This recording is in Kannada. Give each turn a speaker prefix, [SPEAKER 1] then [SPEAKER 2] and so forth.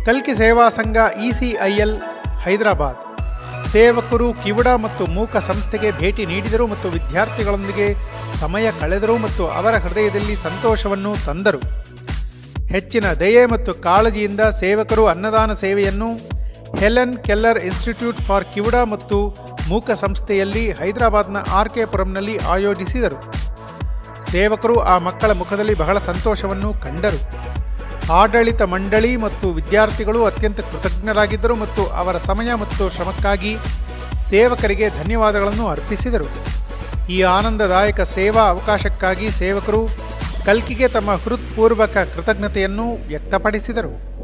[SPEAKER 1] ಕಲ್ಕಿ ಸೇವಾ ಸಂಘ ಇಸಿಐಎಲ್ ಹೈದರಾಬಾದ್ ಸೇವಕರು ಕಿವುಡ ಮತ್ತು ಮೂಕ ಸಂಸ್ಥೆಗೆ ಭೇಟಿ ನೀಡಿದರು ಮತ್ತು ವಿದ್ಯಾರ್ಥಿಗಳೊಂದಿಗೆ ಸಮಯ ಕಳೆದರು ಮತ್ತು ಅವರ ಹೃದಯದಲ್ಲಿ ಸಂತೋಷವನ್ನು ತಂದರು ಹೆಚ್ಚಿನ ದಯೆ ಮತ್ತು ಕಾಳಜಿಯಿಂದ ಸೇವಕರು ಅನ್ನದಾನ ಸೇವೆಯನ್ನು ಹೆಲೆನ್ ಕೆಲ್ಲರ್ ಇನ್ಸ್ಟಿಟ್ಯೂಟ್ ಫಾರ್ ಕಿವುಡ ಮತ್ತು ಮೂಕ ಸಂಸ್ಥೆಯಲ್ಲಿ ಹೈದರಾಬಾದ್ನ ಆರ್ ಕೆ ಪುರಂನಲ್ಲಿ ಆಯೋಜಿಸಿದರು ಸೇವಕರು ಆ ಮಕ್ಕಳ ಮುಖದಲ್ಲಿ ಬಹಳ ಸಂತೋಷವನ್ನು ಕಂಡರು ಆಡಳಿತ ಮಂಡಳಿ ಮತ್ತು ವಿದ್ಯಾರ್ಥಿಗಳು ಅತ್ಯಂತ ಕೃತಜ್ಞರಾಗಿದ್ದರು ಮತ್ತು ಅವರ ಸಮಯ ಮತ್ತು ಶ್ರಮಕ್ಕಾಗಿ ಸೇವಕರಿಗೆ ಧನ್ಯವಾದಗಳನ್ನು ಅರ್ಪಿಸಿದರು ಈ ಆನಂದದಾಯಕ ಸೇವಾ ಅವಕಾಶಕ್ಕಾಗಿ ಸೇವಕರು ಕಲ್ಕಿಗೆ ತಮ್ಮ ಹೃತ್ಪೂರ್ವಕ ಕೃತಜ್ಞತೆಯನ್ನು ವ್ಯಕ್ತಪಡಿಸಿದರು